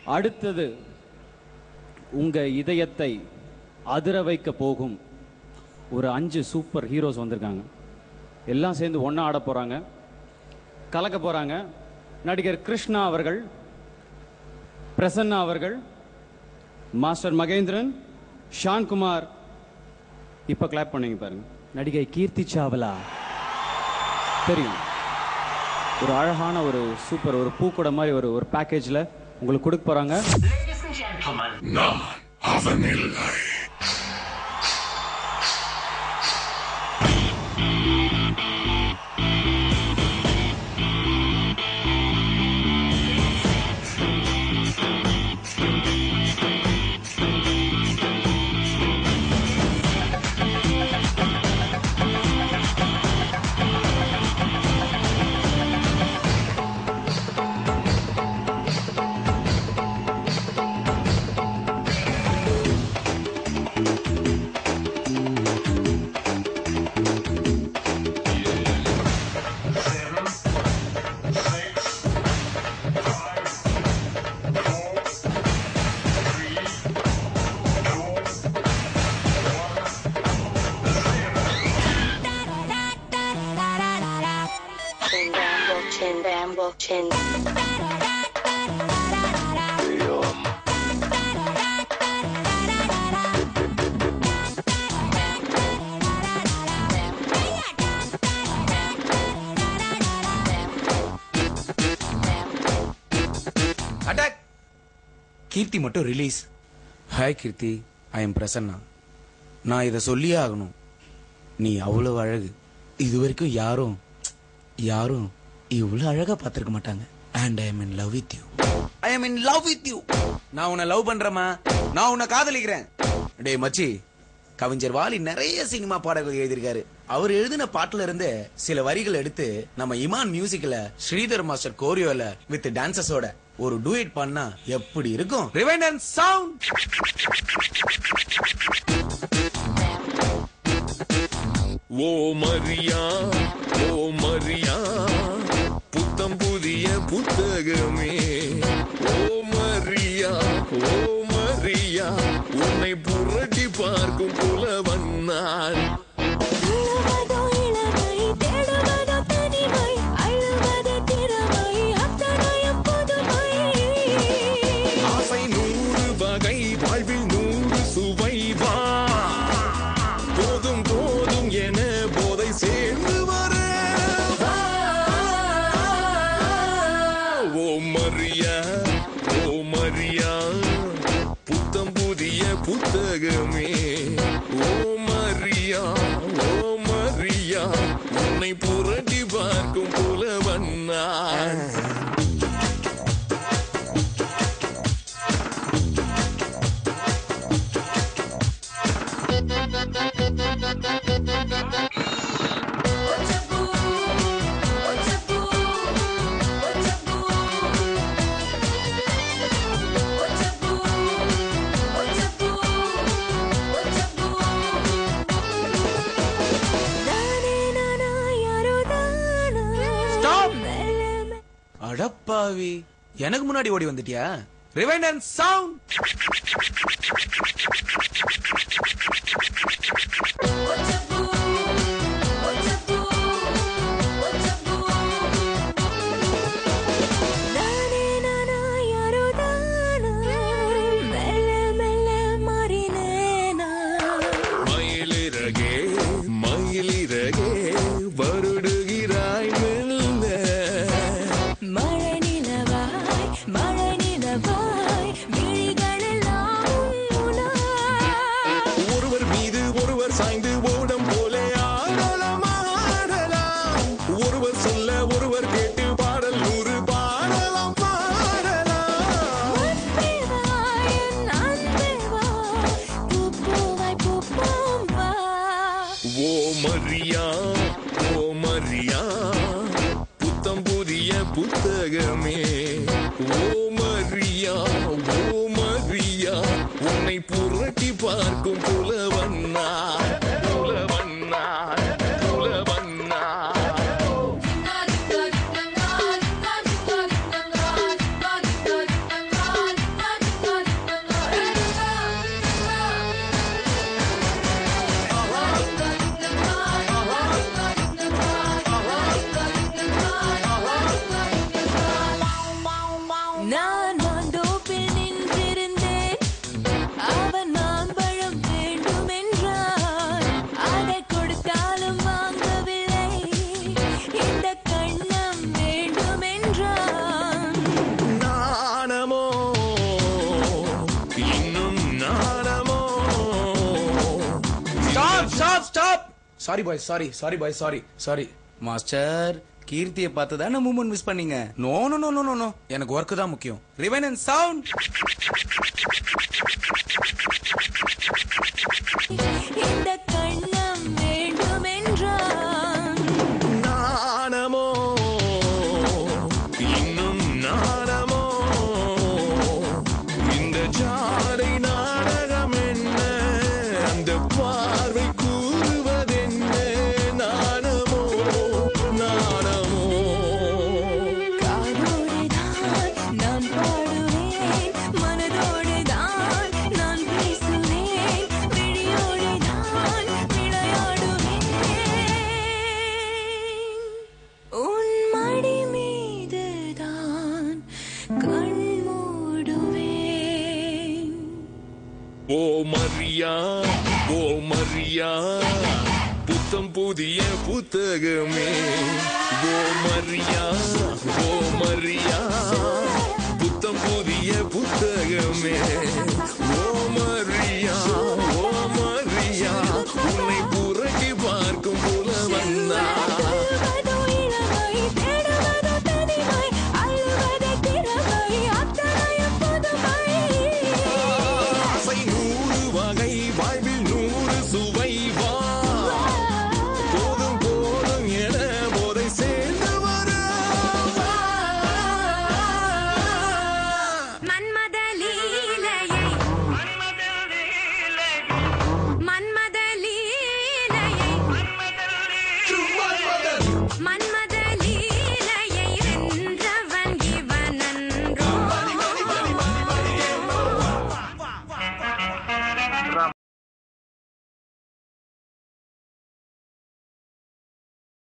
அடுத்தது உங்க இதயத்தை அதிர வைக்க போகும் ஒரு அஞ்சு சூப்பர் ஹீரோஸ் வந்திருக்காங்க எல்லாம் சேர்ந்து ஒண்ணா ஆட போறாங்க கலக்க போறாங்க நடிகர் கிருஷ்ணா அவர்கள் பிரசன்னா அவர்கள் மாஸ்டர் மகேந்திரன் ஷான்குமார் இப்ப கிளாப் பண்ணீங்க பாருங்க நடிகை கீர்த்தி சாவலா தெரியும் ஒரு அழகான ஒரு சூப்பர் ஒரு பூக்கூட மாதிரி ஒரு ஒரு பேக்கேஜ்ல உங்களுக்கு கொடுக்க போறாங்க Ladies and gentlemen, நான் அவனில்லை Chin bamble, chin bamble, chin. Attack Keerthi மட்டும் release hi Keerthi I am Prasanna நான் இதை சொல்லியே ஆகணும் நீ அவ்வளவு அழகு இது வரைக்கும் யாரும் யாரும் இவ்வளவு அழகா பார்த்திருக்க மாட்டாங்க and I am in love with you I am in love with you நான் உன்னை லவ் பண்றேமா நான் உன்னை காதலிக்கிறேன் டேய் மச்சி கவிஞர் வாலி நிறைய சினிமா பாடல்கள் எழுதியிருக்காரு அவர் எழுதின பாட்டுல இருந்து சில வரிகள் எடுத்து நம்ம இமான் மியூசிக்ல ஸ்ரீதர் மாஸ்டர் கோரியோல வித் டான்சஸோட ஒரு டூயட் பண்ணா எப்படி இருக்கும் rewind and sound oh Maria oh Maria புத்தம் புதிய புத்தகமே ஓ மரியா ஓ மரியா உன்னை புரட்டி பார்க்கும் புலவன் நான் அழுவதோ இளமை, தேடுவதோ தனிமை, அழுவது திறமை, அத்தனையும் புதுமை. ஆசை நூறு வகை வாழ்வில் நூறு சுவை வா போதும் போதும் என போதை சேர்ந்து வர வா. ஓ மரியா ஓ மரியா புத்தம் புதிய புத்தகமே ஓ மரியா ஓ மரியா உன்னை புரட்டி பார்க்கும் புலவன் நான் தானே நானா, யாரோ தானா. Stop. மெல்ல மெல்ல அடப்பாவி எனக்கு முன்னாடி ஓடி வந்துட்டியா ரிவைண்ட் அண்ட் சவுண்ட் தானே நானா, யாரோ தானா. மெல்ல மெல்ல மாறினேனா. மயிலிறகே மயிலிறகே வருடுகிறாய் மெல்ல மழை நிலவாய், மழை நிலவாய், விழிகளெல்லாம் உன் உலா. ஒருவர் மீது ஒருவர் சாய்ந்து ஓடம் போலே ஆடலாம் ஆடலாம் ஒருவர் சொல்ல ஒருவர் கேட்டு பாடல் நூறு பாடலாம் பாடலாம் அன்பே வா, என் அன்பே வா, பூப்பூவாய் பூப்போம் வா. ஓ மரியா ஓ மரியா புத்தம் புதிய புத்தகமே oh Maria sorry boy sorry sorry boy sorry sorry master கீர்த்தியை பார்த்து தானே மூமெண்ட் மிஸ் பண்ணீங்க no no no no no no எனக்கு ஒர்க் தான் முக்கியம் ரிவைன் அண்ட் சவுண்ட் இந்த கண்ணம் வேண்டுமென்றான் நாணமோ இன்னும் நாணமோ இந்த ஜாடை நாடகம் என்ன அந்த பார்வை கூறுவதென்ன நாணமோ நாணமோ காதோடுதான் நான் பாடுவேன் மனதோடுதான் நான் பேசுவேன் விழியோடுதான் விளையாடுவேன் உன் மடி மீதுதான் கண் மூடுவேன் ஓ மரியா ஓ மரியா புத்தம் புதிய புத்தகமே ஓ மரியா ஓ மரியா புத்தம் புதிய புத்தகமே